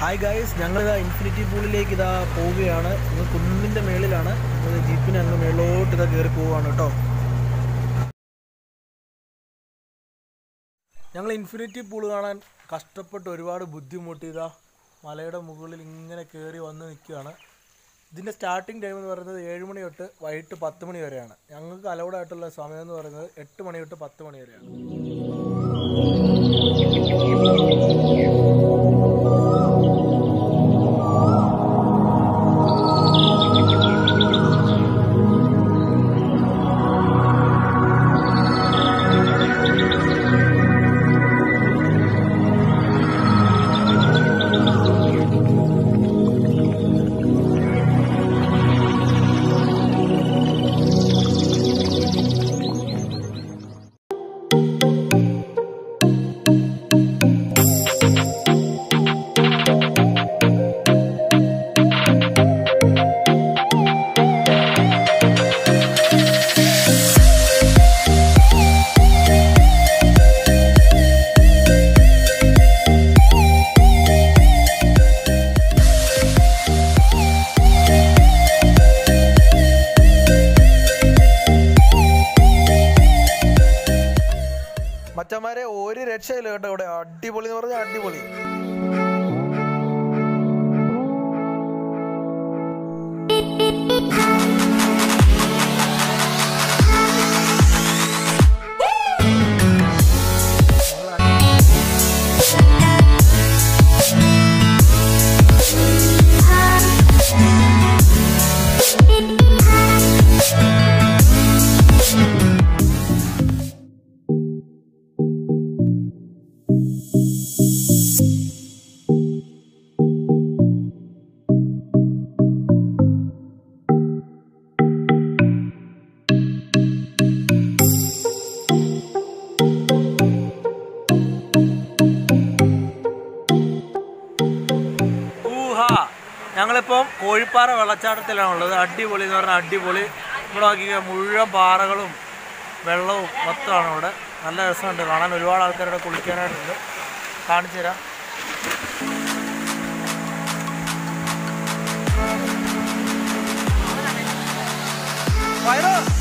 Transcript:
hi guys ഞങ്ങൾ ഇതാ infinity പൂളിലേക്ക് ഇതാ പോവുകയാണ് ഇന്ന് കുന്നിൻ്റെ മേളിലാണ് നമ്മൾ ജീപ്പിന് അങ്ങ് മേളിലോട്ട് ഇതാ കയറി പോവുകയാണ് കേട്ടോ ഞങ്ങൾ ഇൻഫിനിറ്റി പൂൾ കാണാൻ കഷ്ടപ്പെട്ട് ഒരുപാട് ബുദ്ധിമുട്ടി ഇതാ മലയുടെ മുകളിൽ ഇങ്ങനെ കയറി വന്ന് നിൽക്കുകയാണ് ഇതിൻ്റെ സ്റ്റാർട്ടിംഗ് ടൈം എന്ന് പറയുന്നത് ഏഴ് മണി തൊട്ട് വൈകിട്ട് പത്ത് മണി വരെയാണ് ഞങ്ങൾക്ക് അലൗഡ് ആയിട്ടുള്ള സമയം എന്ന് പറയുന്നത് എട്ട് മണി തൊട്ട് പത്ത് മണി വരെയാണ് മച്ചന്മാരെ ഒരു രക്ഷയില്ല കേട്ടോ ഇവിടെ അടിപൊളി എന്ന് പറഞ്ഞാൽ അടിപൊളി ഊഹാ ഞങ്ങളിപ്പം കോഴിപ്പാറ വെള്ളച്ചാട്ടത്തിലാണുള്ളത് അടിപൊളി എന്ന് പറഞ്ഞാൽ അടിപൊളി ഇവിടെ നോക്കിയ മുഴുവൻ പാറകളും വെള്ളവും മൊത്തമാണ് ഇവിടെ നല്ല രസമുണ്ട് കാണാൻ ഒരുപാട് ആൾക്കാരുടെ കുളിക്കാനായിട്ടുണ്ട് കാണിച്ചു തരാം വയറോ